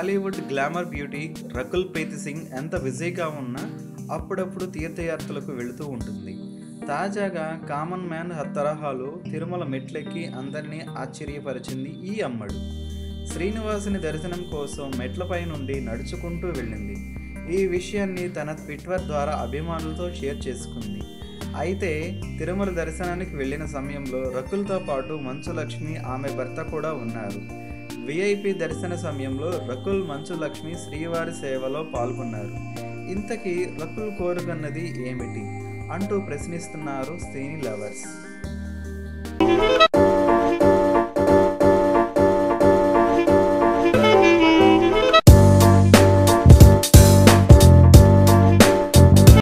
Tollywood glamour beauty Rakul Preet Singh ఎంత బిజీగా ఉన్నా అప్పుడప్పుడు తీర్థయాత్రలకు వెళుతూ ఉంటుంది తాజాగా కామన్ మ్యాన్ తరహాలో తిరుమల మెట్లెక్కి అందరినీ ఆశ్చర్యపరిచింది ఈ అమ్మడు శ్రీనివాసుని దర్శనం కోసం మెట్లపై నుండి నడుచుకుంటూ వెళ్ళింది ఈ విషయాన్ని తన ట్విట్టర్ ద్వారా అభిమానులతో షేర్ చేసుకుంది అయితే తిరుమల దర్శనానికి వెళ్ళిన సమయంలో రకుల్తో పాటు మంచు లక్ష్మి ఆమె భర్త కూడా ఉన్నారు విఐపి దర్శన సమయంలో రకుల్ మంచు లక్ష్మి శ్రీవారి సేవలో పాల్గొన్నారు ఇంతకీ రకుల్ కోరుకున్నది ఏమిటి అంటూ ప్రశ్నిస్తున్నారు సినీ లవర్స్